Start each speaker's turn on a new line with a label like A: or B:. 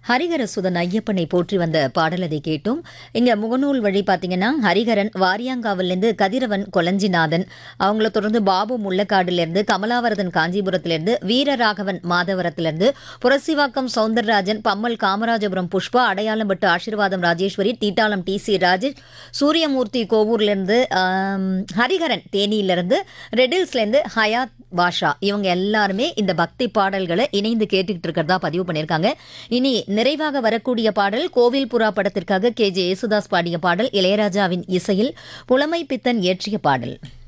A: ஹரிஹரசுதன் ஐயப்பனை போற்றி வந்த பாடல் அதை கேட்டோம் இங்க முகநூல் வழி பார்த்தீங்கன்னா ஹரிஹரன் வாரியாங்காவிலேருந்து கதிரவன் கொலஞ்சிநாதன் அவங்கள தொடர்ந்து பாபு முள்ளக்காடுலேருந்து கமலாவரதன் காஞ்சிபுரத்திலேருந்து வீரராகவன் மாதவரத்திலேருந்து புரசிவாக்கம் சவுந்தரராஜன் பம்மல் காமராஜபுரம் புஷ்பா அடையாளம்பட்டு ஆசீர்வாதம் ராஜேஸ்வரி தீட்டாளம் டி சி ராஜேஷ் சூரியமூர்த்தி கோவூர்லேருந்து ஆம், ஹரிஹரன் தேனியிலேருந்து ரெடில்ஸ்லேருந்து ஹயாத் பாஷா இவங்க எல்லாருமே இந்த பக்தி பாடல்களை இணைந்து கேட்டுக்கிட்டு இருக்கிறதா பதிவு பண்ணியிருக்காங்க இனி நிறைவாக வரக்கூடிய பாடல் கோவில் புறா படத்திற்காக கே ஜே யேசுதாஸ் பாடிய பாடல் இளையராஜாவின் இசையில் புலமை பித்தன் இயற்றிய பாடல்